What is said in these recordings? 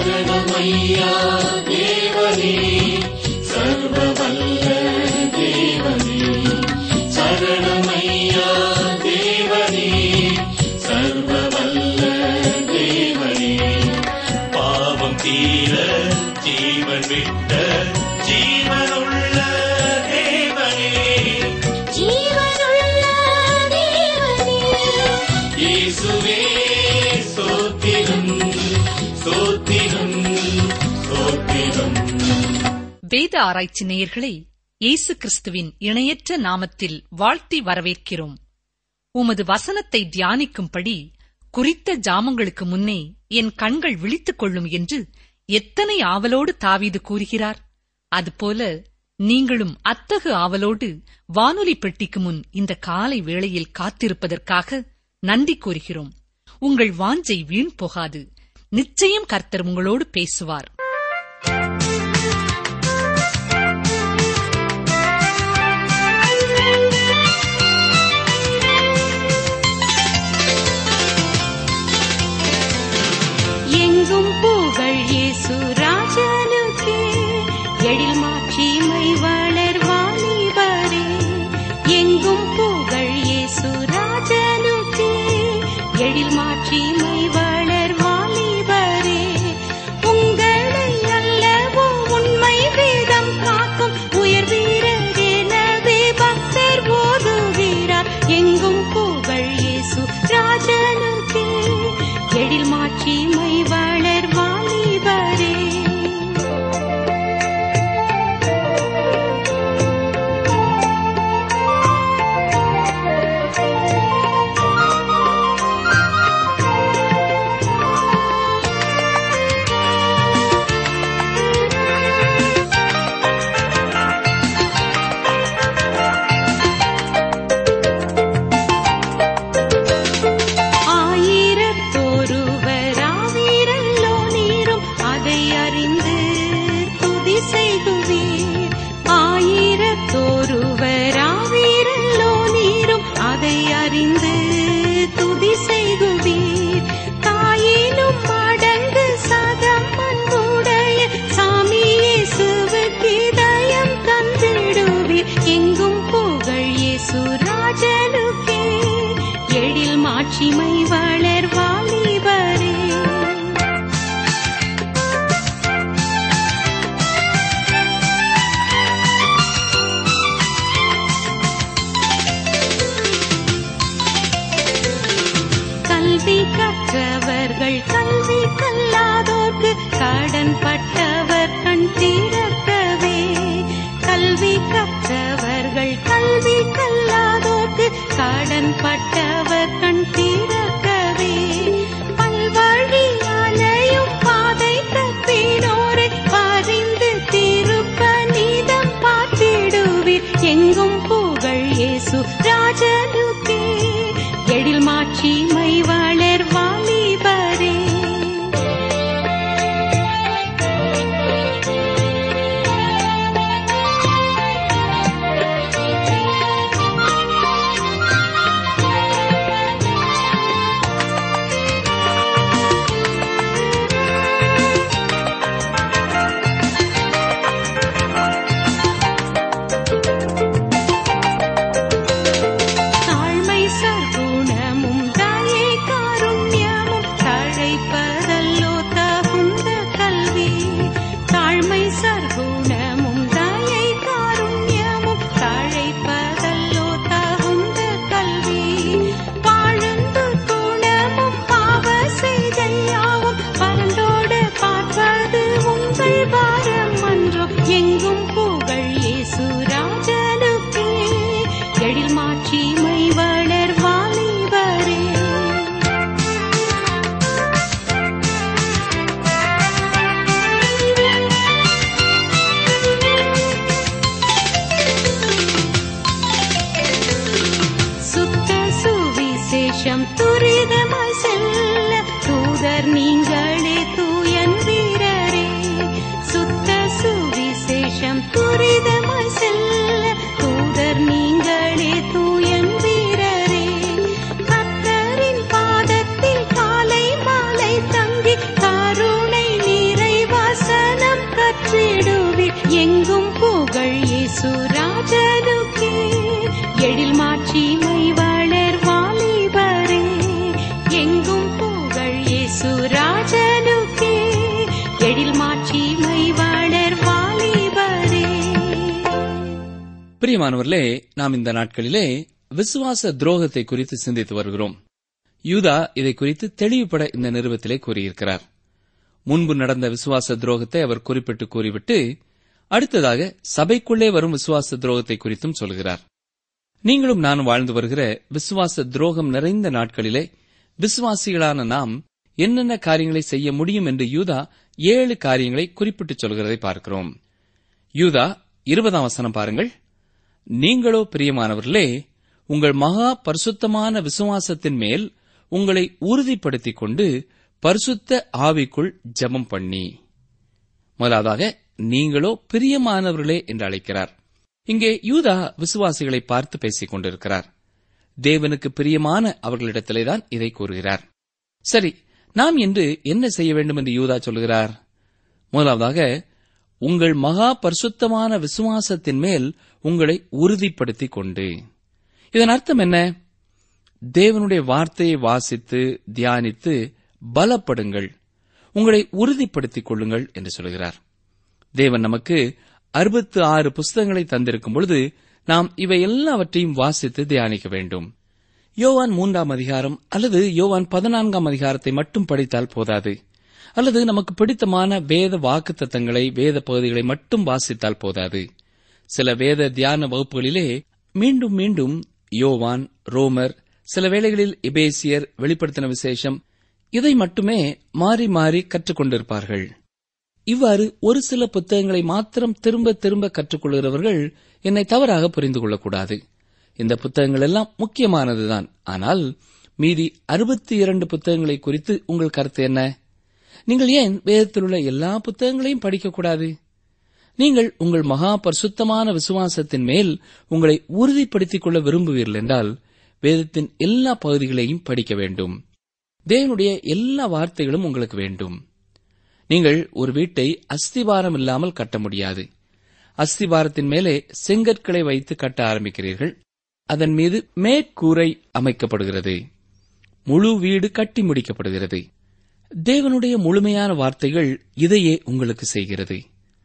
சரணமையா தேவனே சர்வ வல்ல தேவனே சரணமையா தேவனே சர்வ வல்ல தேவனே பாவம் தீர ஜீவன் விட்ட ஜீவனுள்ள தேவனே ஜீவனுள்ள தேவனே இயேசுவே சோத்திரம் சோத்திரம் சோத்திரம் வேத ஆராய்ச்சி நேயர்களை இயேசு கிறிஸ்துவின் இணையற்ற நாமத்தில் வாழ்த்தி வரவேற்கிறோம் உமது வசனத்தை தியானிக்கும்படி குறித்த ஜாமங்களுக்கு முன்னே என் கண்கள் விழித்துக் கொள்ளும் என்று எத்தனை ஆவலோடு தாவீது கூறுகிறார் அதுபோல நீங்களும் அத்தகு ஆவலோடு வானொலி பெட்டிக்கு முன் இந்த காலை வேளையில் காத்திருப்பதற்காக நன்றி கூறுகிறோம் உங்கள் வாஞ்சை வீண் போகாது நிச்சயம் கர்த்தர் உங்களோடு பேசுவார் எங்கும் புகழ் இயேசு ராஜனுக்கே எழில் மாட்சிமை வளர் வாலிபரே எங்கும் புகழ் இயேசு ராஜனுக்கே எழில் மாட்சிமை வளர் வாலிபரே உங்களை அல்லவோ உண்மை வேதம் காக்கும் உயர் வீரர் எனவே பக்தர் ஓதுகிறார் எங்கும் புகழ் இயேசு ராஜனுக்கே எழில் மாட்சிமை வளர் வாலிபரே ஆயிரத்தொருவர் ஆவீரல்லோ நீரும் அதை அறிந்து துதி செய்குவீர் ஆயிரத்தொருவர் ஆவீரல்லோ நீரும் அதை அறிந்து துதி செய்குவீர் தாயினும் அடங்கு சதம் அன்புடைய சாமியேசுவுக்கு இதயம் தந்திடுவீர் எங்கும் புகழ் இயேசு ராஜனுக்கே எழில் மாட்சிமை வளர் வாலிபரே கல்வி கற்றவர்கள் கல்வி கல்லாதோர்க்கு கடன் பட்டவர் கண் திறக்கவே கல்வி கற்றவர்கள் கல்வி கல்லாதோர்க்கு கடன் பட்டவர் கண் திறக்கவே பல்வழி அலையும் பாதை தப்பினோரை பறிந்து திருப்ப நீதம் பார்த்திடுவீர் எங்கும் புகழ் இயேசு ராஜனுக்கே எழில் மாட்சிமை வளர் வாலிபரே தாழ்மை சர்க்குணமும் தயை காருண்யமும் தழைப்பதல்லோ தகுந்த கல்வி தாழ்மை சர்க்குணமும் தயை காருண்யமும் தழைப்பதல்லோ தகுந்த கல்வி வாழ்ந்து குணமும் பாவ செய்தையாவும் பரந்தோடு பார்ப்பது உங்கள் பாரம் அன்றோ எங்கும் புகழ் இயேசு ராஜனுக்கே எழில் மாட்சிமை வளர் வாலிபரே சுத்த சுவிசேஷம் துரிதமாய் செல்ல தூதர் நீங்களே தூயன் வீரரே சுத்த சுவிசேஷம் துரிதமாய் செல்ல தூதர் நீங்களே தூயன் வீரரே கர்த்தரின் பாதத்தில் காலை மாலை தங்கி கருணை நீர பிரியமானவர்களே நாம் இந்த நாட்களிலே விசுவாச துரோகத்தை குறித்து சிந்தித்து வருகிறோம் யூதா இதை குறித்து தெளிவுபட இந்த நிறுவத்திலே கூறியிருக்கிறார் முன்பு நடந்த விசுவாச துரோகத்தை அவர் குறிப்பிட்டு கூறிவிட்டு அடுத்ததாக சபைக்குள்ளே வரும் விசுவாச துரோகத்தை குறித்தும் சொல்கிறார் நீங்களும் நானும் வாழ்ந்து வருகிற விசுவாச துரோகம் நிறைந்த நாட்களிலே விசுவாசிகளான நாம் என்னென்ன காரியங்களை செய்ய முடியும் என்று யூதா ஏழு காரியங்களை குறிப்பிட்டு சொல்கிறதை பார்க்கிறோம் யூதா இருபதாம் வசனம் பாருங்கள் நீங்களோ பிரியமானவர்களே உங்கள் மகா பரிசுத்தமான விசுவாசத்தின் மேல் உங்களை உறுதிப்படுத்திக் கொண்டு பரிசுத்த ஆவிக்குள் ஜெபம் பண்ணி முதலாவதாக நீங்களோ பிரியமானவர்களே என்று அழைக்கிறார் இங்கே யூதா விசுவாசிகளை பார்த்து பேசிக் கொண்டிருக்கிறார் தேவனுக்கு பிரியமான அவர்களிடத்திலேதான் இதை கூறுகிறார் சரி நாம் இன்று என்ன செய்ய வேண்டும் என்று யூதா சொல்கிறார் முதலாவதாக உங்கள் மகா பரிசுத்தமான விசுவாசத்தின் மேல் உங்களை உறுதிப்படுத்திக் கொண்டு இதன் அர்த்தம் என்ன தேவனுடைய வார்த்தையை வாசித்து தியானித்து பலப்படுங்கள் உங்களை உறுதிப்படுத்திக் கொள்ளுங்கள் என்று சொல்கிறார் தேவன் நமக்கு அறுபத்து ஆறு புஸ்தகங்களை தந்திருக்கும் பொழுது நாம் இவை எல்லாவற்றையும் வாசித்து தியானிக்க வேண்டும் யோவான் மூன்றாம் அதிகாரம் அல்லது யோவான் பதினான்காம் அதிகாரத்தை மட்டும் படித்தால் போதாது அல்லது நமக்கு பிடித்தமான வேத வாக்குத்தத்தங்களை வேத பகுதிகளை மட்டும் வாசித்தால் போதாது சில வேத தியான வகுப்புகளிலே மீண்டும் மீண்டும் யோவான் ரோமர் சில வேளைகளில் எபேசியர் வெளிப்படுத்தின விசேஷம் இதை மட்டுமே மாறி மாறி கற்றுக்கொண்டிருப்பார்கள் இவ்வாறு ஒரு சில புத்தகங்களை மாத்திரம் திரும்ப திரும்ப கற்றுக்கொள்கிறவர்கள் என்னை தவறாக புரிந்து கொள்ளக்கூடாது இந்த புத்தகங்கள் எல்லாம் முக்கியமானதுதான் ஆனால் மீதி அறுபத்தி இரண்டு புத்தகங்களை குறித்து உங்கள் கருத்து என்ன நீங்கள் ஏன் வேதத்தில் உள்ள எல்லா புத்தகங்களையும் படிக்கக்கூடாது நீங்கள் உங்கள் மகா பரிசுத்தமான விசுவாசத்தின் மேல் உங்களை உறுதிப்படுத்திக் கொள்ள விரும்புவீர்கள் என்றால் வேதத்தின் எல்லா பகுதிகளையும் படிக்க வேண்டும் தேவனுடைய எல்லா வார்த்தைகளும் உங்களுக்கு வேண்டும் நீங்கள் ஒரு வீட்டை அஸ்திபாரம் இல்லாமல் கட்ட முடியாது அஸ்திபாரத்தின் மேலே செங்கற்களை வைத்து கட்ட ஆரம்பிக்கிறீர்கள் அதன் மீது மேற்கூரை அமைக்கப்படுகிறது முழு வீடு கட்டி முடிக்கப்படுகிறது தேவனுடைய முழுமையான வார்த்தைகள் இதையே உங்களுக்கு செய்கிறது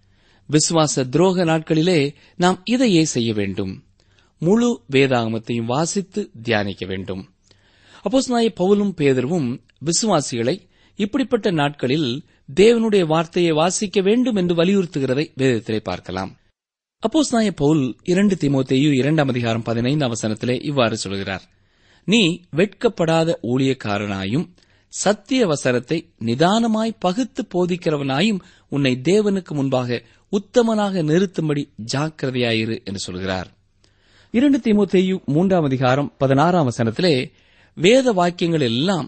விசுவாச துரோக நாட்களிலே நாம் இதையே செய்ய வேண்டும் முழு வேதாகமத்தையும் வாசித்து தியானிக்க வேண்டும் அப்போஸ்நாய பவுலும் பேதர்வும் விசுவாசிகளை இப்படிப்பட்ட நாட்களில் தேவனுடைய வார்த்தையை வாசிக்க வேண்டும் என்று வலியுறுத்துகிறதை வேதத்திலே பார்க்கலாம் அப்போஸ் நாய பவுல் இரண்டு திமோத்தேயு இரண்டாம் அதிகாரம் பதினைந்தாம் வசனத்திலே இவ்வாறு சொல்கிறார் நீ வெட்கப்படாத ஊழியக்காரனாயும் சத்திய வசனத்தை நிதானமாய் பகுத்து போதிக்கிறவனாயும் உன்னை தேவனுக்கு முன்பாக உத்தமனாக நிறுத்தும்படி ஜாக்கிரதையாயிரு என்று சொல்கிறார் இரண்டு திமுத்தேயு மூன்றாம் அதிகாரம் பதினாறாம் வசனத்திலே வேத வாக்கியங்கள் எல்லாம்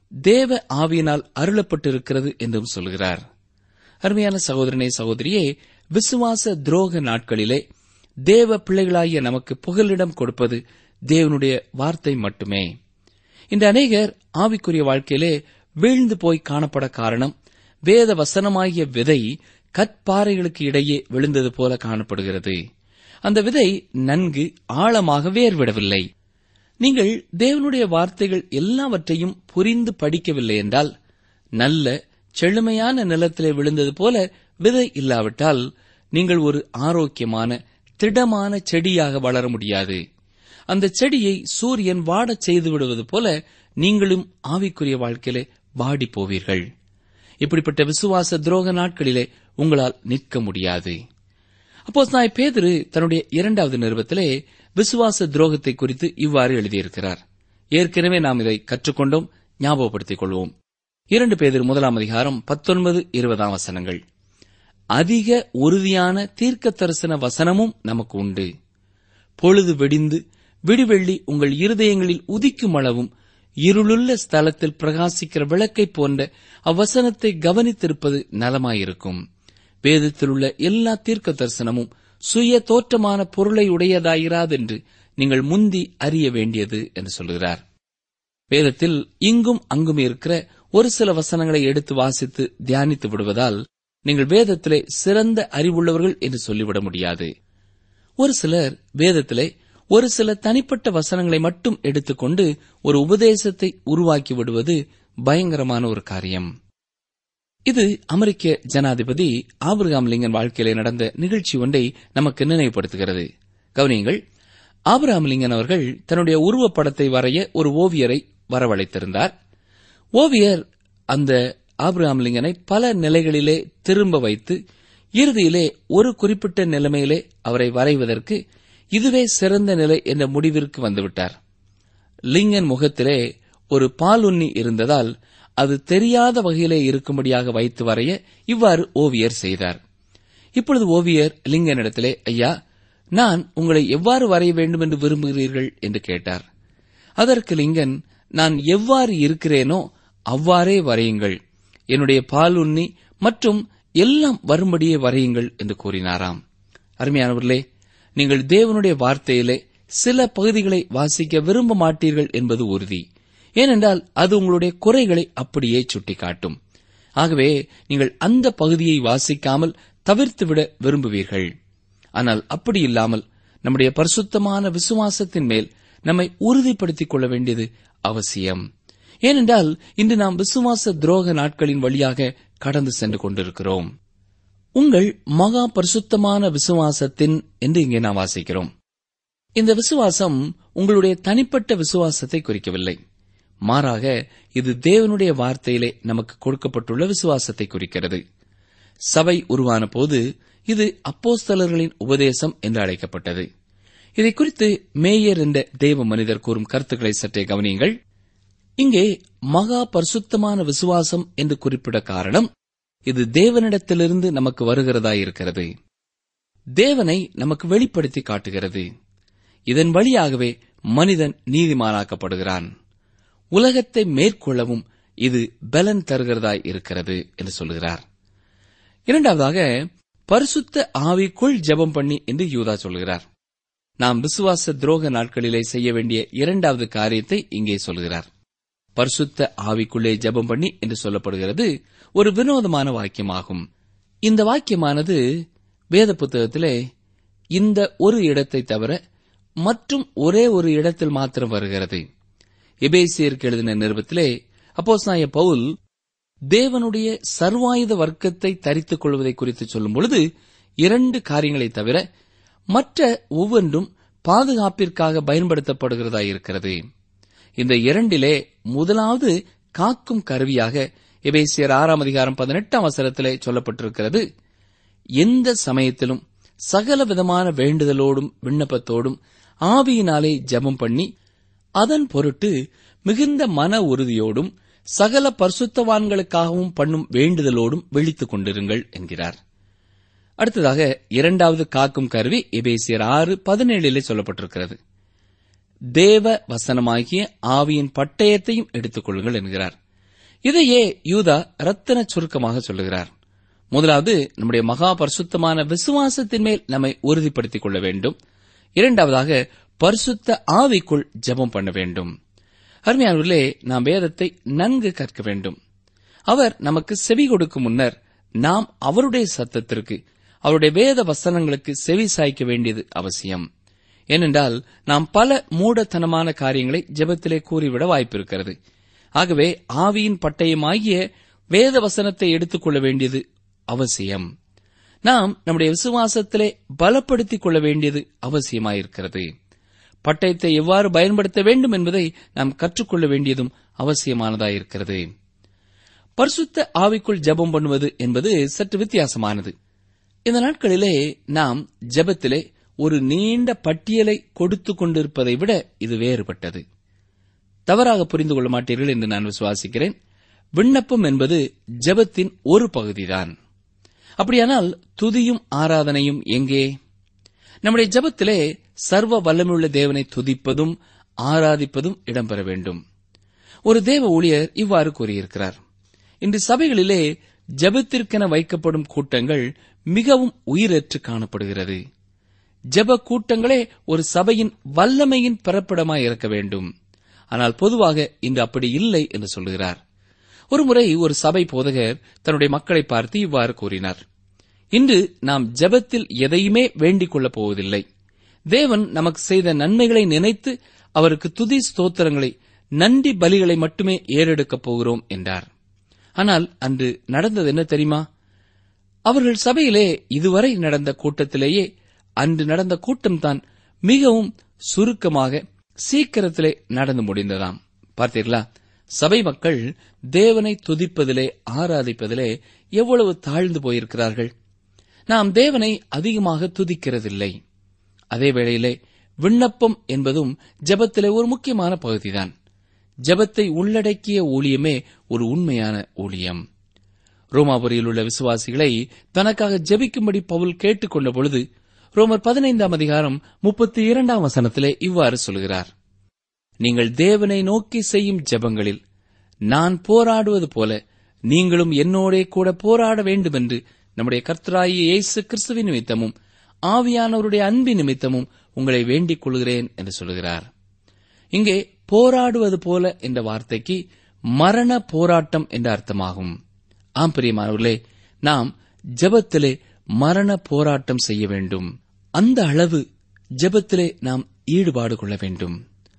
தேவ ஆவியினால் அருளப்பட்டிருக்கிறது என்றும் சொல்கிறார் அருமையான சகோதரனே சகோதரியே விசுவாச துரோக நாட்களிலே தேவ பிள்ளைகளாகிய நமக்கு புகலிடம் கொடுப்பது தேவனுடைய வார்த்தை மட்டுமே இந்த அநேகர் ஆவிக்குரிய வாழ்க்கையிலே வீழ்ந்து போய் காணப்பட காரணம் வேத வசனமாகிய விதை கற்பாறைகளுக்கு இடையே விழுந்தது போல காணப்படுகிறது அந்த விதை நன்கு ஆழமாக வேர்விடவில்லை நீங்கள் தேவனுடைய வார்த்தைகள் எல்லாவற்றையும் புரிந்து படிக்கவில்லை என்றால் நல்ல செழுமையான நிலத்திலே விழுந்தது போல விதை இல்லாவிட்டால் நீங்கள் ஒரு ஆரோக்கியமான திடமான செடியாக வளர முடியாது அந்த செடியை சூரியன் வாடச் செய்து விடுவது போல நீங்களும் ஆவிக்குரிய வாழ்க்கையிலே வாடி போவீர்கள் இப்படிப்பட்ட விசுவாச துரோக நாட்களிலே உங்களால் நிற்க முடியாது அப்போ நாய் பேதுரு தன்னுடைய இரண்டாவது நிறுவத்திலே விசுவாச துரோகத்தை குறித்து இவ்வாறு எழுதியிருக்கிறார் ஏற்கனவே நாம் இதை கற்றுக்கொண்டோம் ஞாபகப்படுத்திக் கொள்வோம் இரண்டு பேதிர் முதலாம் அதிகாரம் பத்தொன்பது இருபதாம் வசனங்கள் அதிக உறுதியான தீர்க்க தரிசன வசனமும் நமக்கு உண்டு பொழுது வெடிந்து விடிவெள்ளி உங்கள் இருதயங்களில் உதிக்கும் அளவும் இருளுள்ள ஸ்தலத்தில் பிரகாசிக்கிற விளக்கைப் போன்ற அவ்வசனத்தை கவனித்திருப்பது நலமாயிருக்கும் வேதத்தில் உள்ள எல்லா தீர்க்க தரிசனமும் சுய தோற்றமான பொருளை உடையதாயிராதென்று நீங்கள் முந்தி அறிய வேண்டியது என்று சொல்கிறார் வேதத்தில் இங்கும் அங்கும் இருக்கிற ஒரு சில வசனங்களை எடுத்து வாசித்து தியானித்து விடுவதால் நீங்கள் வேதத்திலே சிறந்த அறிவுள்ளவர்கள் என்று சொல்லிவிட முடியாது ஒரு சிலர் வேதத்திலே ஒரு சில தனிப்பட்ட வசனங்களை மட்டும் எடுத்துக்கொண்டு ஒரு உபதேசத்தை உருவாக்கி விடுவது பயங்கரமான ஒரு காரியம் இது அமெரிக்க ஜனாதிபதி ஆபிரகாம் லிங்கன் வாழ்க்கையிலே நடந்த நிகழ்ச்சி ஒன்றை நமக்கு நினைவுபடுத்துகிறது கவனியுங்கள் ஆபிரகாமலிங்கன் அவர்கள் தன்னுடைய உருவப்படத்தை வரைய ஒரு ஓவியரை வரவழைத்திருந்தார் ஓவியர் அந்த ஆபிரகாமலிங்கனை பல நிலைகளிலே திரும்ப வைத்து இறுதியிலே ஒரு குறிப்பிட்ட நிலைமையிலே அவரை வரைவதற்கு இதுவே சிறந்த நிலை என்ற முடிவிற்கு வந்துவிட்டார் லிங்கன் முகத்திலே ஒரு பாலுண்ணி இருந்ததால் அது தெரியாத வகையிலே இருக்கும்படியாக வைத்து வரைய இவ்வாறு ஓவியர் செய்தார் இப்பொழுது ஓவியர் லிங்கனிடத்திலே ஐயா நான் உங்களை எவ்வாறு வரைய வேண்டும் என்று விரும்புகிறீர்கள் என்று கேட்டார் அதற்கு லிங்கன் நான் எவ்வாறு இருக்கிறேனோ அவ்வாறே வரையுங்கள் என்னுடைய பாலுண்ணி மற்றும் எல்லாம் வரும்படியே வரையுங்கள் என்று கூறினாராம் அருமையானவர்களே நீங்கள் தேவனுடைய வார்த்தையிலே சில பகுதிகளை வாசிக்க விரும்ப மாட்டீர்கள் என்பது உறுதி ஏனென்றால் அது உங்களுடைய குறைகளை அப்படியே சுட்டிக்காட்டும் ஆகவே நீங்கள் அந்த பகுதியை வாசிக்காமல் தவிர்த்துவிட விரும்புவீர்கள் ஆனால் அப்படி இல்லாமல் நம்முடைய பரிசுத்தமான விசுவாசத்தின் மேல் நம்மை உறுதிப்படுத்திக் கொள்ள வேண்டியது அவசியம் ஏனென்றால் இன்று நாம் விசுவாச துரோக நாட்களின் வழியாக கடந்து சென்று கொண்டிருக்கிறோம் உங்கள் மகா பரிசுத்தமான விசுவாசத்தின் என்று இங்கே நாம் வாசிக்கிறோம் இந்த விசுவாசம் உங்களுடைய தனிப்பட்ட விசுவாசத்தை குறிக்கவில்லை மாறாக இது தேவனுடைய வார்த்தையிலே நமக்கு கொடுக்கப்பட்டுள்ள விசுவாசத்தை குறிக்கிறது சபை உருவான போது இது அப்போஸ்தலர்களின் உபதேசம் என்று அழைக்கப்பட்டது இதை குறித்து மேயர் என்ற தேவ மனிதர் கூறும் கருத்துக்களை சற்றே கவனியுங்கள் இங்கே மகா பரிசுத்தமான விசுவாசம் என்று குறிப்பிட காரணம் இது தேவனிடத்திலிருந்து நமக்கு வருகிறதாயிருக்கிறது தேவனை நமக்கு வெளிப்படுத்தி காட்டுகிறது இதன் வழியாகவே மனிதன் நீதிமானாக்கப்படுகிறான் உலகத்தை மேற்கொள்ளவும் இது பலன் தருகிறதாய் இருக்கிறது என்று சொல்கிறார் இரண்டாவதாக பரிசுத்த ஆவிக்குள் ஜெபம் பண்ணி என்று யூதா சொல்கிறார் நாம் விசுவாச துரோக நாட்களிலே செய்ய வேண்டிய இரண்டாவது காரியத்தை இங்கே சொல்கிறார் பரிசுத்த ஆவிக்குள்ளே ஜெபம் பண்ணி என்று சொல்லப்படுகிறது ஒரு வினோதமான வாக்கியமாகும் இந்த வாக்கியமானது வேத புத்தகத்திலே இந்த ஒரு இடத்தை தவிர மற்றும் ஒரே ஒரு இடத்தில் மாத்திரம் வருகிறது எபேசியருக்கு எழுதின நிருபத்திலே அப்போஸ்நாய பவுல் தேவனுடைய சர்வாயுத வர்க்கத்தை தரித்துக் கொள்வதை குறித்து சொல்லும் பொழுது இரண்டு காரியங்களை தவிர மற்ற ஒவ்வொன்றும் பாதுகாப்பிற்காக பயன்படுத்தப்படுகிறதா இருக்கிறது இந்த இரண்டிலே முதலாவது காக்கும் கருவியாக எபேசியர் ஆறாம் அதிகாரம் பதினெட்டாம் அவசரத்திலே சொல்லப்பட்டிருக்கிறது எந்த சமயத்திலும் சகல விதமான வேண்டுதலோடும் விண்ணப்பத்தோடும் ஆவியினாலே ஜெபம் பண்ணி அதன் பொருட்டு மிகுந்த மன உறுதியோடும் சகல பரிசுத்தவான்களுக்காகவும் பண்ணும் வேண்டுதலோடும் விழித்துக் கொண்டிருங்கள் என்கிறார் அடுத்ததாக இரண்டாவது காக்கும் கருவி எபேசியர் ஆறு பதினேழிலே சொல்லப்பட்டிருக்கிறது தேவ வசனமாகிய ஆவியின் பட்டயத்தையும் எடுத்துக் கொள்ளுங்கள் என்கிறார் இதையே யூதா ரத்தன சுருக்கமாக சொல்லுகிறார் முதலாவது நம்முடைய மகா பரிசுத்தமான விசுவாசத்தின் மேல் நம்மை உறுதிப்படுத்திக் கொள்ள வேண்டும் இரண்டாவதாக பரிசுத்த ஆவிக்குள் ஜெபம் பண்ண வேண்டும் அருமையானவர்களே நாம் வேதத்தை நன்கு கற்க வேண்டும் அவர் நமக்கு செவி கொடுக்கும் முன்னர் நாம் அவருடைய சத்தத்திற்கு அவருடைய வேத வசனங்களுக்கு செவி சாய்க்க வேண்டியது அவசியம் ஏனென்றால் நாம் பல மூடத்தனமான காரியங்களை ஜெபத்திலே கூறிவிட வாய்ப்பிருக்கிறது ஆகவே ஆவியின் பட்டயமாகிய வேத வசனத்தை எடுத்துக்கொள்ள வேண்டியது அவசியம் நாம் நம்முடைய விசுவாசத்திலே பலப்படுத்திக் கொள்ள வேண்டியது அவசியமாயிருக்கிறது பட்டயத்தை எவ்வாறு பயன்படுத்த வேண்டும் என்பதை நாம் கற்றுக்கொள்ள வேண்டியதும் அவசியமானதாயிருக்கிறது பரிசுத்த ஆவிக்குள் ஜெபம் பண்ணுவது என்பது சற்று வித்தியாசமானது இந்த நாட்களிலே நாம் ஜெபத்திலே ஒரு நீண்ட பட்டியலை கொடுத்துக் கொண்டிருப்பதை விட இது வேறுபட்டது தவறாக புரிந்து கொள்ள மாட்டீர்கள் என்று நான் விசுவாசிக்கிறேன் விண்ணப்பம் என்பது ஜெபத்தின் ஒரு பகுதிதான் அப்படியானால் துதியும் ஆராதனையும் எங்கே நம்முடைய ஜெபத்திலே சர்வ வல்லமையுள்ள தேவனை துதிப்பதும் ஆராதிப்பதும் இடம்பெற வேண்டும் ஒரு தேவ ஊழியர் இவ்வாறு கூறியிருக்கிறார் இன்று சபைகளிலே ஜெபத்திற்கென வைக்கப்படும் கூட்டங்கள் மிகவும் உயிரற்று காணப்படுகிறது ஜெப கூட்டங்களே ஒரு சபையின் வல்லமையின் பிறப்பிடமாய் இருக்க வேண்டும் ஆனால் பொதுவாக இன்று அப்படி இல்லை என்று சொல்லுகிறார் ஒருமுறை ஒரு சபை போதகர் தன்னுடைய மக்களை பார்த்து இவ்வாறு கூறினார் இன்று நாம் ஜெபத்தில் எதையுமே வேண்டிக் கொள்ளப் போவதில்லை தேவன் நமக்கு செய்த நன்மைகளை நினைத்து அவருக்கு துதி ஸ்தோத்திரங்களை நன்றி பலிகளை மட்டுமே ஏறெடுக்கப் போகிறோம் என்றார் ஆனால் அன்று நடந்தது என்ன தெரியுமா அவர்கள் சபையிலே இதுவரை நடந்த கூட்டத்திலேயே அன்று நடந்த கூட்டம்தான் மிகவும் சுருக்கமாக சீக்கிரத்திலே நடந்து முடிந்ததாம் பார்த்தீர்களா சபை மக்கள் தேவனை துதிப்பதிலே ஆராதிப்பதிலே எவ்வளவு தாழ்ந்து போயிருக்கிறார்கள் நாம் தேவனை அதிகமாக துதிக்கிறதில்லை அதே வேளையிலே விண்ணப்பம் என்பதும் ஜெபத்திலே ஒரு முக்கியமான பகுதிதான் ஜெபத்தை உள்ளடக்கிய ஊழியமே ஒரு உண்மையான ஊழியம் ரோமாபுரியில் உள்ள விசுவாசிகளை தனக்காக ஜெபிக்கும்படி பவுல் கேட்டுக்கொண்ட பொழுது ரோமர் பதினைந்தாம் அதிகாரம் முப்பத்தி இரண்டாம் வசனத்திலே இவ்வாறு சொல்கிறார் நீங்கள் தேவனை நோக்கி செய்யும் ஜெபங்களில் நான் போராடுவது போல நீங்களும் என்னோடே கூட போராட வேண்டும் என்று நம்முடைய கர்த்தராகிய இயேசு கிறிஸ்துவின் நிமித்தமும் ஆவியானவருடைய அன்பின் நிமித்தமும் உங்களை வேண்டிக் கொள்கிறேன் என்று சொல்கிறார் இங்கே போராடுவது போல என்ற வார்த்தைக்கு மரண போராட்டம் என்ற அர்த்தமாகும் ஆம் பிரியமானவர்களே நாம் ஜெபத்திலே மரண போராட்டம் செய்ய வேண்டும் அந்த அளவு ஜெபத்திலே நாம் ஈடுபாடு கொள்ள வேண்டும்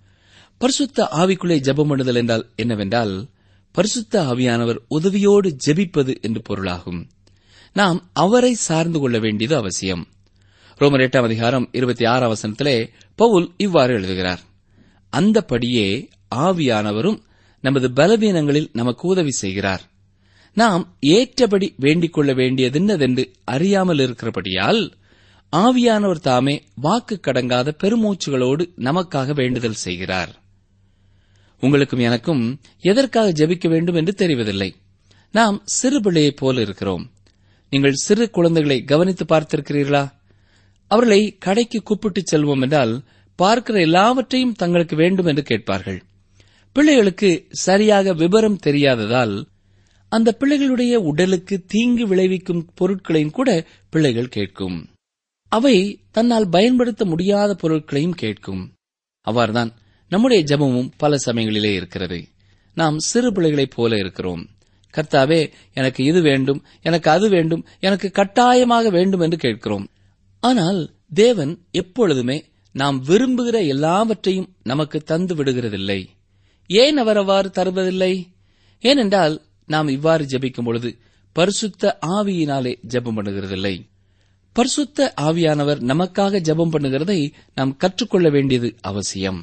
பரிசுத்த ஆவிக்குள்ளே ஜெபம் பண்ணுதல் என்றால் என்னவென்றால் பரிசுத்த ஆவியானவர் உதவியோடு ஜெபிப்பது என்று பொருளாகும் நாம் அவரை சார்ந்து கொள்ள வேண்டியது அவசியம் ரோமர் எட்டாம் அதிகாரம் இருபத்தி ஆறாம் வசனத்திலே பவுல் இவ்வாறு எழுதுகிறார் அந்தபடியே ஆவியானவரும் நமது பலவீனங்களில் நமக்கு உதவி செய்கிறார் நாம் ஏற்றபடி வேண்டிக் கொள்ள வேண்டியதென்னதென்று அறியாமல் இருக்கிறபடியால் ஆவியானவர் தாமே வாக்கு கடங்காத பெருமூச்சுகளோடு நமக்காக வேண்டுதல் செய்கிறார் உங்களுக்கும் எனக்கும் எதற்காக ஜெபிக்க வேண்டும் என்று தெரிவதில்லை நாம் சிறு பிள்ளையைப் போல இருக்கிறோம் நீங்கள் சிறு குழந்தைகளை கவனித்து பார்த்திருக்கிறீர்களா அவர்களை கடைக்கு கூப்பிட்டு செல்வோம் என்றால் பார்க்கிற எல்லாவற்றையும் தங்களுக்கு வேண்டும் என்று கேட்பார்கள் பிள்ளைகளுக்கு சரியாக விவரம் தெரியாததால் அந்த பிள்ளைகளுடைய உடலுக்கு தீங்கு விளைவிக்கும் பொருட்களையும் கூட பிள்ளைகள் கேட்கும் அவை தன்னால் பயன்படுத்த முடியாத பொருட்களையும் கேட்கும் அவ்வாறுதான் நம்முடைய ஜெபமும் பல சமயங்களிலே இருக்கிறது நாம் சிறு பிள்ளைகளைப் போல இருக்கிறோம் கர்த்தாவே எனக்கு இது வேண்டும் எனக்கு அது வேண்டும் எனக்கு கட்டாயமாக வேண்டும் என்று கேட்கிறோம் ஆனால் தேவன் எப்பொழுதுமே நாம் விரும்புகிற எல்லாவற்றையும் நமக்கு தந்து விடுகிறதில்லை ஏன் அவர் அவ்வாறு தருவதில்லை ஏனென்றால் நாம் இவ்வாறு ஜெபிக்கும் பொழுது பரிசுத்த ஆவியினாலே ஜெபம் பண்ணுகிறதில்லை பரிசுத்த ஆவியானவர் நமக்காக ஜெபம் பண்ணுகிறதை நாம் கற்றுக்கொள்ள வேண்டியது அவசியம்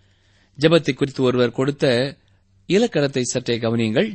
ஜெபத்தை குறித்து ஒருவர் கொடுத்த இலக்கணத்தை சற்றே கவனியுங்கள்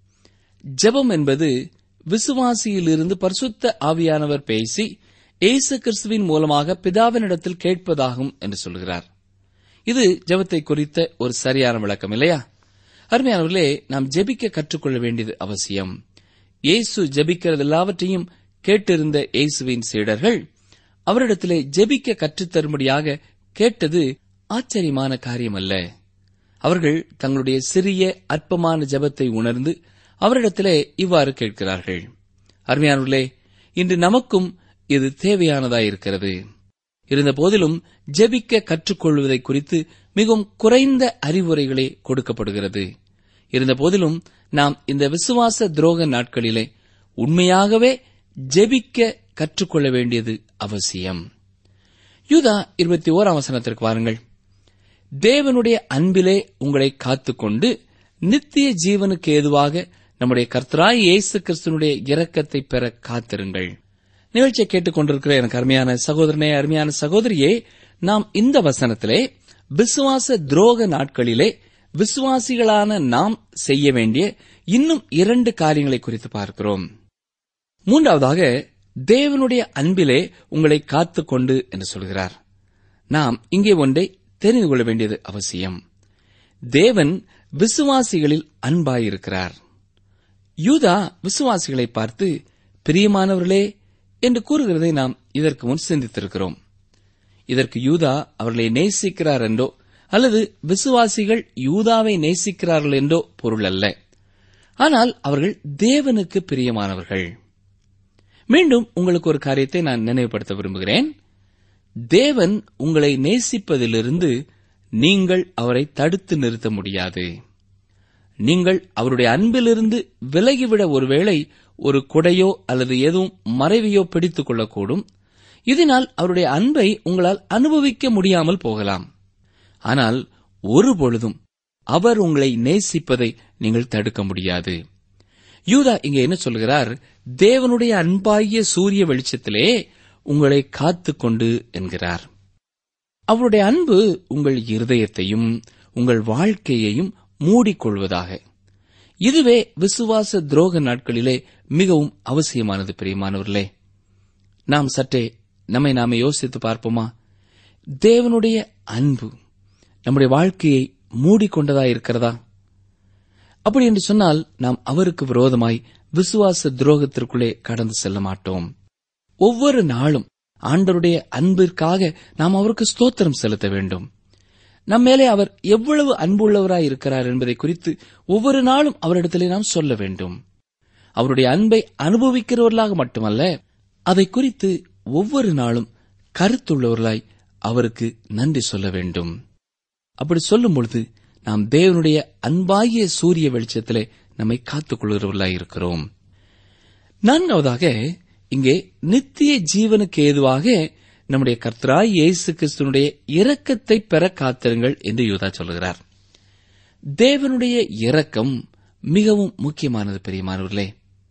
ஜெபம் என்பது விசுவாசியிலிருந்து பரிசுத்த ஆவியானவர் பேசி இயேசு கிறிஸ்துவின் மூலமாக பிதாவினிடத்தில் கேட்பதாகும் என்று சொல்கிறார் இது ஜெபத்தை குறித்த ஒரு சரியான விளக்கம் இல்லையா அருமையானவர்களே நாம் ஜெபிக்க கற்றுக்கொள்ள வேண்டியது அவசியம் இயேசு ஜெபிக்கிறது எல்லாவற்றையும் கேட்டிருந்த இயேசுவின் சீடர்கள் அவரிடத்திலே ஜெபிக்க கற்றுத்தரும்படியாக கேட்டது ஆச்சரியமான காரியமல்ல அவர்கள் தங்களுடைய சிறிய அற்பமான ஜெபத்தை உணர்ந்து அவரிடத்திலே இவ்வாறு கேட்கிறார்கள் அருமையானவர்களே இன்று நமக்கும் இது தேவையானதாயிருக்கிறது இருந்த போதிலும் ஜெபிக்க கற்றுக்கொள்வதை குறித்து மிகவும் குறைந்த அறிவுரைகளே கொடுக்கப்படுகிறது இருந்த போதிலும் நாம் இந்த விசுவாச துரோக நாட்களிலே உண்மையாகவே ஜெபிக்க கற்றுக்கொள்ள வேண்டியது அவசியம் யூதா இருபத்தி ஓராம் வசனத்திற்கு வாருங்கள் தேவனுடைய அன்பிலே உங்களை காத்துக்கொண்டு நித்திய ஜீவனுக்கு ஏதுவாக நம்முடைய கர்த்தராய் இயேசு கிறிஸ்துனுடைய இரக்கத்தை பெற காத்திருங்கள் நிகழ்ச்சியை கேட்டுக்கொண்டிருக்கிற எனக்கு அருமையான சகோதரனே அருமையான சகோதரியே நாம் இந்த வசனத்திலே விசுவாச துரோக நாட்களிலே விசுவாசிகளான நாம் செய்ய வேண்டிய இன்னும் இரண்டு காரியங்களை குறித்து பார்க்கிறோம் மூன்றாவதாக தேவனுடைய அன்பிலே உங்களை காத்துக்கொண்டு என்று சொல்கிறார் நாம் இங்கே ஒன்றை தெரிந்து கொள்ள வேண்டியது அவசியம் தேவன் விசுவாசிகளில் அன்பாயிருக்கிறார் யூதா விசுவாசிகளை பார்த்து பிரியமானவர்களே என்று கூறுகிறதை நாம் இதற்கு முன் சிந்தித்திருக்கிறோம் இதற்கு யூதா அவர்களை நேசிக்கிறார் என்றோ அல்லது விசுவாசிகள் யூதாவை நேசிக்கிறார்கள் என்றோ பொருள் அல்ல ஆனால் அவர்கள் தேவனுக்கு பிரியமானவர்கள் மீண்டும் உங்களுக்கு ஒரு காரியத்தை நான் நினைவுபடுத்த விரும்புகிறேன் தேவன் உங்களை நேசிப்பதிலிருந்து நீங்கள் அவரை தடுத்து நிறுத்த முடியாது நீங்கள் அவருடைய அன்பிலிருந்து விலகிவிட ஒருவேளை ஒரு குடையோ அல்லது எதுவும் மறைவையோ பிடித்துக் கொள்ளக்கூடும் இதனால் அவருடைய அன்பை உங்களால் அனுபவிக்க முடியாமல் போகலாம் ஆனால் ஒருபொழுதும் அவர் உங்களை நேசிப்பதை நீங்கள் தடுக்க முடியாது யூதா இங்கே என்ன சொல்கிறார் தேவனுடைய அன்பாகிய சூரிய வெளிச்சத்திலே உங்களை காத்துக்கொண்டு என்கிறார் அவருடைய அன்பு உங்கள் இருதயத்தையும் உங்கள் வாழ்க்கையையும் மூடிக்கொள்வதாக இதுவே விசுவாச துரோக நாட்களிலே மிகவும் அவசியமானது பிரியமானவர்களே நாம் சற்றே நம்மை நாமே யோசித்து பார்ப்போமா தேவனுடைய அன்பு நம்முடைய வாழ்க்கையை மூடிக்கொண்டதா இருக்கிறதா அப்படி என்று சொன்னால் நாம் அவருக்கு விரோதமாய் விசுவாச துரோகத்திற்குள்ளே கடந்து செல்ல மாட்டோம் ஒவ்வொரு நாளும் ஆண்டவருடைய அன்பிற்காக நாம் அவருக்கு ஸ்தோத்திரம் செலுத்த வேண்டும் நம்மேலே அவர் எவ்வளவு அன்புள்ளவராய் இருக்கிறார் என்பதை குறித்து ஒவ்வொரு நாளும் அவரிடத்திலே நாம் சொல்ல வேண்டும் அவருடைய அன்பை அனுபவிக்கிறவர்களாக மட்டுமல்ல அதை குறித்து ஒவ்வொரு நாளும் கருத்துள்ளவர்களாய் அவருக்கு நன்றி சொல்ல வேண்டும் அப்படி சொல்லும் பொழுது நாம் தேவனுடைய அன்பாகிய சூரிய வெளிச்சத்திலே நம்மை காத்துக் கொள்கிறவர்களாய் இருக்கிறோம் நான்காவதாக இங்கே நித்திய ஜீவனுக்கு ஏதுவாக நம்முடைய கர்த்தராய் இயேசு கிறிஸ்துனுடைய இரக்கத்தை பெற காத்திருங்கள் என்று யூதா சொல்கிறார் தேவனுடைய இரக்கம் மிகவும் முக்கியமானது பெரியமானவர்களே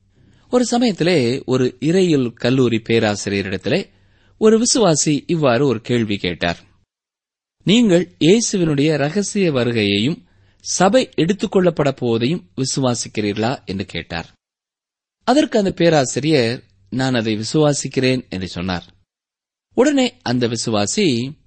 ஒரு சமயத்திலே ஒரு இறையியல் கல்லூரி பேராசிரியரிடத்திலே ஒரு விசுவாசி இவ்வாறு ஒரு கேள்வி கேட்டார் நீங்கள் இயேசுவினுடைய ரகசிய வருகையையும் சபை எடுத்துக்கொள்ளப்பட போவதையும் விசுவாசிக்கிறீர்களா என்று கேட்டார் அதற்கு அந்த பேராசிரியர் நான் அதை விசுவாசிக்கிறேன் என்று சொன்னார் உடனே அந்த விசுவாசி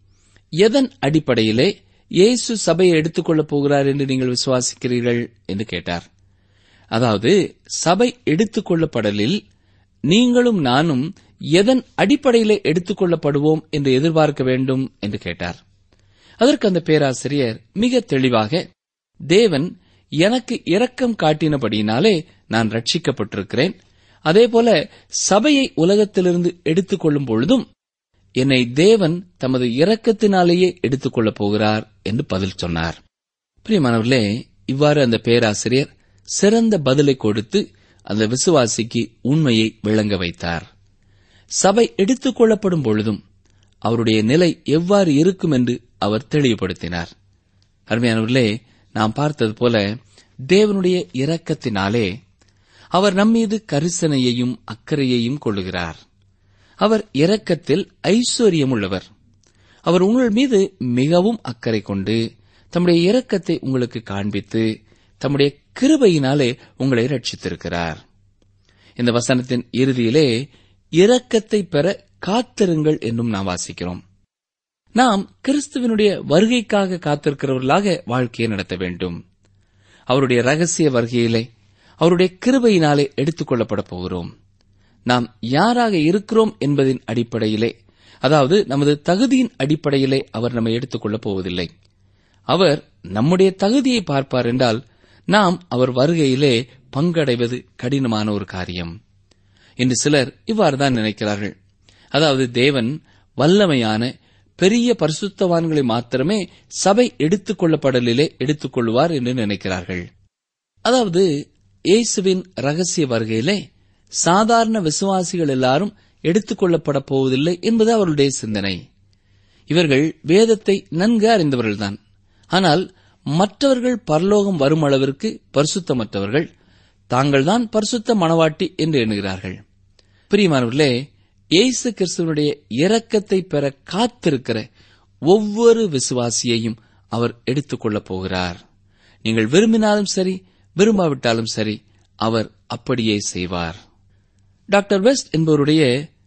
எதன் அடிப்படையிலே இயேசு சபையை எடுத்துக்கொள்ளப் போகிறார் என்று நீங்கள் விசுவாசிக்கிறீர்கள் என்று கேட்டார் அதாவது சபை எடுத்துக்கொள்ளப்படலில் நீங்களும் நானும் எதன் அடிப்படையிலே எடுத்துக்கொள்ளப்படுவோம் என்று எதிர்பார்க்க வேண்டும் என்று கேட்டார் அதற்கு அந்த பேராசிரியர் மிக தெளிவாக தேவன் எனக்கு இரக்கம் காட்டினபடியினாலே நான் ரட்சிக்கப்பட்டிருக்கிறேன் அதேபோல சபையை உலகத்திலிருந்து எடுத்துக்கொள்ளும் பொழுதும் என்னை தேவன் தமது இரக்கத்தினாலேயே எடுத்துக்கொள்ளப் போகிறார் என்று பதில் சொன்னார் பிரியமானவர்களே இவ்வாறு அந்த பேராசிரியர் சிறந்த பதிலை கொடுத்து அந்த விசுவாசிக்கு உண்மையை விளங்க வைத்தார் சபை எடுத்துக்கொள்ளப்படும் பொழுதும் அவருடைய நிலை எவ்வாறு இருக்கும் என்று அவர் தெளிவுபடுத்தினார் அருமையானவர்களே நாம் பார்த்தது போல தேவனுடைய இரக்கத்தினாலே அவர் நம்மீது கரிசனையையும் அக்கறையையும் கொள்ளுகிறார் அவர் இரக்கத்தில் ஐஸ்வர்யமுள்ளவர் அவர் உங்கள் மீது மிகவும் அக்கறை கொண்டு தம்முடைய இரக்கத்தை உங்களுக்கு காண்பித்து தம்முடைய கிருபையினாலே உங்களை ரட்சித்திருக்கிறார் இந்த வசனத்தின் இறுதியிலே இரக்கத்தை பெற காத்திருங்கள் என்றும் நாம் வாசிக்கிறோம் நாம் கிறிஸ்துவனுடைய வருகைக்காக காத்திருக்கிறவர்களாக வாழ்க்கையை நடத்த வேண்டும் அவருடைய ரகசிய வருகையிலே அவருடைய கிருபையினாலே எடுத்துக் கொள்ளப்பட போகிறோம் நாம் யாராக இருக்கிறோம் என்பதின் அடிப்படையிலே அதாவது நமது தகுதியின் அடிப்படையிலே அவர் நம்மை எடுத்துக் கொள்ளப் போவதில்லை அவர் நம்முடைய தகுதியை பார்ப்பார் என்றால் நாம் அவர் வருகையிலே பங்கடைவது கடினமான ஒரு காரியம் இன்று சிலர் இவ்வாறுதான் நினைக்கிறார்கள் அதாவது தேவன் வல்லமையான பெரிய பரிசுத்தவான்களை மாத்திரமே சபை எடுத்துக் கொள்ளப்படலிலே எடுத்துக் கொள்வார் என்று நினைக்கிறார்கள் அதாவது இயேசுவின் ரகசிய வருகையிலே சாதாரண விசுவாசிகள் எல்லாரும் எடுத்துக் கொள்ளப்பட போவதில்லை என்பது அவர்களுடைய சிந்தனை இவர்கள் வேதத்தை நன்கு அறிந்தவர்கள்தான் ஆனால் மற்றவர்கள் பரலோகம் வரும் அளவிற்கு பரிசுத்தமற்றவர்கள் தாங்கள்தான் பரிசுத்த மணவாட்டி என்று எண்ணுகிறார்கள் பிரியமானவர்களே இயேசு கிறிஸ்துவனுடைய இரக்கத்தை பெற காத்திருக்கிற ஒவ்வொரு விசுவாசியையும் அவர் எடுத்துக் கொள்ளப் போகிறார் நீங்கள் விரும்பினாலும் சரி விரும்பாவிட்டாலும் சரி அவர் அப்படியே செய்வார் டாக்டர் வெஸ்ட் என்பவருடைய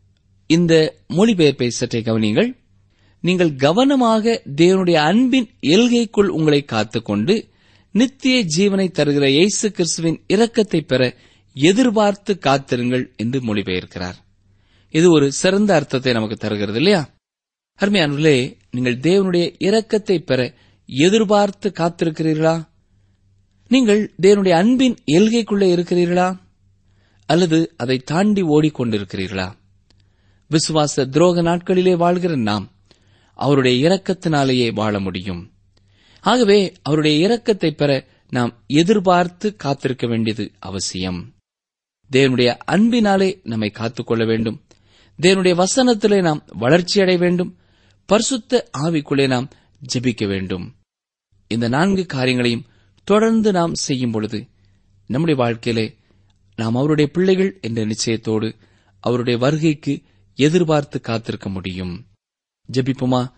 இந்த மொழிபெயர்ப்பை சற்றே கவனியுங்கள் நீங்கள் கவனமாக தேவனுடைய அன்பின் எல்கைக்குள் உங்களை காத்துக்கொண்டு நித்திய ஜீவனை தருகிற இயேசு கிறிஸ்துவின் இரக்கத்தை பெற எதிர்பார்த்து காத்திருங்கள் என்று மொழிபெயர்க்கிறார் இது ஒரு சிறந்த அர்த்தத்தை நமக்கு தருகிறது இல்லையா அருமையானவர்களே நீங்கள் தேவனுடைய இரக்கத்தை பெற எதிர்பார்த்து காத்திருக்கிறீர்களா நீங்கள் தேவனுடைய அன்பின் எல்கைக்குள்ளே இருக்கிறீர்களா அல்லது அதை தாண்டி ஓடிக்கொண்டிருக்கிறீர்களா விசுவாச துரோக நாட்களிலே வாழ்கிற நாம் அவருடைய இரக்கத்தினாலேயே வாழ முடியும் ஆகவே அவருடைய இரக்கத்தை பெற நாம் எதிர்பார்த்து காத்திருக்க வேண்டியது அவசியம் தேவனுடைய அன்பினாலே நம்மை காத்துக்கொள்ள வேண்டும் தேவனுடைய வசனத்திலே நாம் வளர்ச்சியடைய வேண்டும் பரிசுத்த ஆவிக்குள்ளே நாம் ஜெபிக்க வேண்டும் இந்த நான்கு காரியங்களையும் தொடர்ந்து நாம் செய்யும் பொழுது நம்முடைய வாழ்க்கையிலே நாம் அவருடைய பிள்ளைகள் என்ற நிச்சயத்தோடு அவருடைய வருகைக்கு எதிர்பார்த்து காத்திருக்க முடியும் ஜெபிப்புமா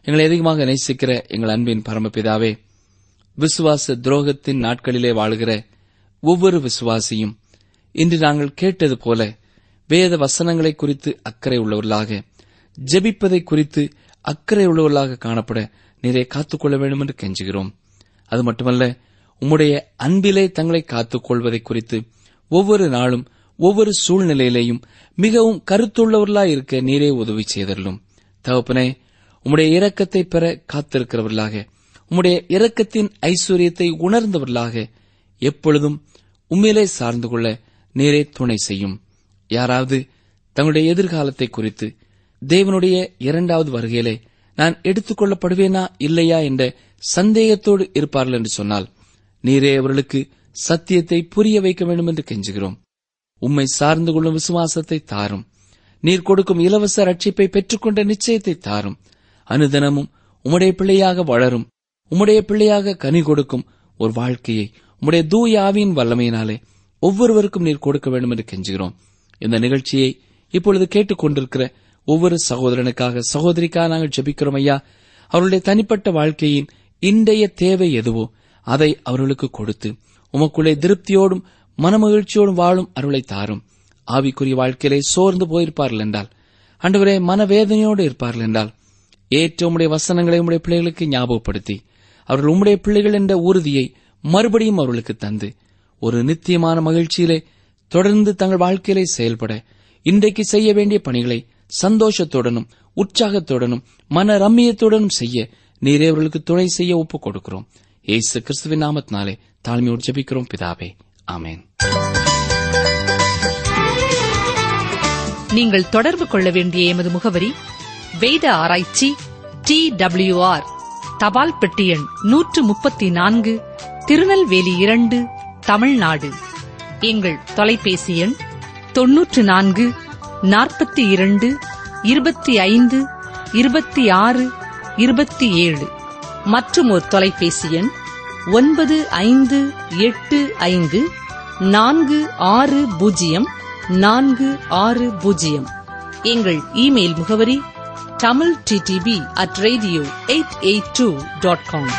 எங்களை அதிகமாக நேசிக்கிற எங்கள் அன்பின் பரமபிதாவே விசுவாச துரோகத்தின் நாட்களிலே வாழ்கிற ஒவ்வொரு விசுவாசியும் இன்று நாங்கள் கேட்டது போல வேத வசனங்களை குறித்து அக்கறை உள்ளவர்களாக ஜெபிப்பதை குறித்து அக்கறை உள்ளவர்களாக காணப்பட நீரை காத்துக்கொள்ள வேண்டும் என்று கெஞ்சுகிறோம் அது மட்டுமல்ல உம்முடைய அன்பிலே தங்களை காத்துக் கொள்வதை குறித்து ஒவ்வொரு நாளும் ஒவ்வொரு சூழ்நிலையிலேயும் மிகவும் கருத்துள்ளவர்களாய் இருக்க நீரே உதவி செய்தருளும் தகப்பனே உம்முடைய இரக்கத்தை பெற காத்திருக்கிறவர்களாக உம்முடைய இரக்கத்தின் ஐஸ்வர்யத்தை உணர்ந்தவர்களாக எப்பொழுதும் உண்மையிலே சார்ந்து கொள்ள நீரே துணை செய்யும் யாராவது தங்களுடைய எதிர்காலத்தை குறித்து தேவனுடைய இரண்டாவது வருகையிலே நான் எடுத்துக் கொள்ளப்படுவேனா இல்லையா என்ற சந்தேகத்தோடு இருப்பார்கள் என்று சொன்னால் நீரே அவர்களுக்கு சத்தியத்தை புரிய வைக்க வேண்டும் என்று கெஞ்சுகிறோம் உம்மை சார்ந்து கொள்ளும் விசுவாசத்தை தாரும் நீர் கொடுக்கும் இலவச ரட்சிப்பை பெற்றுக்கொண்ட நிச்சயத்தை தாரும் அனுதினமும் உம்முடைய பிள்ளையாக வளரும் உம்முடைய பிள்ளையாக கனி கொடுக்கும் ஒரு வாழ்க்கையை உம்முடைய தூய ஆவியின் வல்லமையினாலே ஒவ்வொருவருக்கும் நீர் கொடுக்க வேண்டும் என்று கெஞ்சுகிறோம் இந்த நிகழ்ச்சியை இப்பொழுது கேட்டுக் கொண்டிருக்கிற ஒவ்வொரு சகோதரனுக்காக சகோதரிக்காக நாங்கள் ஜெபிக்கிறோம் ஐயா அவருடைய தனிப்பட்ட வாழ்க்கையின் இன்றைய தேவை எதுவோ அதை அவர்களுக்கு கொடுத்து உமக்குள்ளே திருப்தியோடும் மனமகிழ்ச்சியோடும் வாழும் அருளை தாரும் ஆவிக்குரிய வாழ்க்கையிலே சோர்ந்து போயிருப்பார்கள் என்றால் அன்றுவரே மனவேதனையோடு இருப்பார்கள் என்றால் ஏற்ற உம்முடைய வசனங்களை உம்முடைய பிள்ளைகளுக்கு ஞாபகப்படுத்தி அவர்கள் உம்முடைய பிள்ளைகள் என்ற உறுதியை மறுபடியும் அவர்களுக்கு தந்து ஒரு நித்தியமான மகிழ்ச்சியிலே தொடர்ந்து தங்கள் வாழ்க்கையிலே செயல்பட இன்றைக்கு செய்ய வேண்டிய பணிகளை சந்தோஷத்துடனும் உற்சாகத்துடனும் மன ரம்மியத்துடனும் செய்ய நீரே அவர்களுக்கு துணை செய்ய ஒப்புக் கொடுக்கிறோம் ஏசு கிறிஸ்துவின் நாமத்தினாலே தாழ்மையோடு ஜெபிக்கிறோம் பிதாவே ஆமென் நீங்கள் தொடர்பு கொள்ள வேண்டிய எமது முகவரி வேத ஆராய்ச்சி டி ஆர் தபால் பெட்டி எண் நூற்று முப்பத்தி நான்கு திருநெல்வேலி இரண்டு தமிழ்நாடு எங்கள் தொலைபேசி எண் தொன்னூற்று நான்கு நாற்பத்தி இரண்டு இருபத்தி ஐந்து இருபத்தி ஆறு இருபத்தி ஏழு மற்றும் ஒரு தொலைபேசி எண் ஒன்பது ஐந்து எட்டு ஐந்து நான்கு ஆறு பூஜ்ஜியம் நான்கு ஆறு பூஜ்ஜியம் எங்கள் இமெயில் முகவரி Tamil T D P at radio eight eight two dot com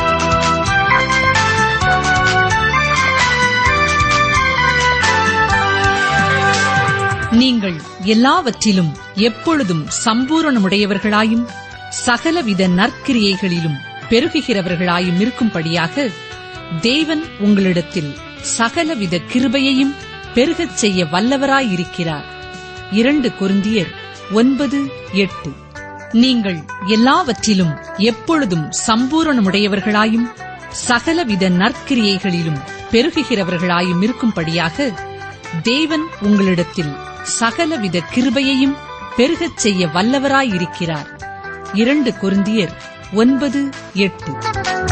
நீங்கள் எல்லாவற்றிலும் எப்பொழுதும் சம்பூரணமுடையவர்களாயும் சகலவித நற்கிரியைகளிலும் பெருகுகிறவர்களாயும் இருக்கும்படியாக தேவன் உங்களிடத்தில் சகலவித கிருபையையும் பெருகச் செய்ய வல்லவராயிருக்கிறார் இரண்டு கொரிந்தியர் ஒன்பது எட்டு நீங்கள் எல்லாவற்றிலும் எப்பொழுதும் சம்பூரணமுடையவர்களாயும் சகலவித நற்கிரியைகளிலும் பெருகுகிறவர்களாயும் இருக்கும்படியாக தேவன் உங்களிடத்தில் சகலவித கிருபையையும் பெருகச் செய்ய வல்லவராயிருக்கிறார் இரண்டு கொரிந்தியர் ஒன்பது எட்டு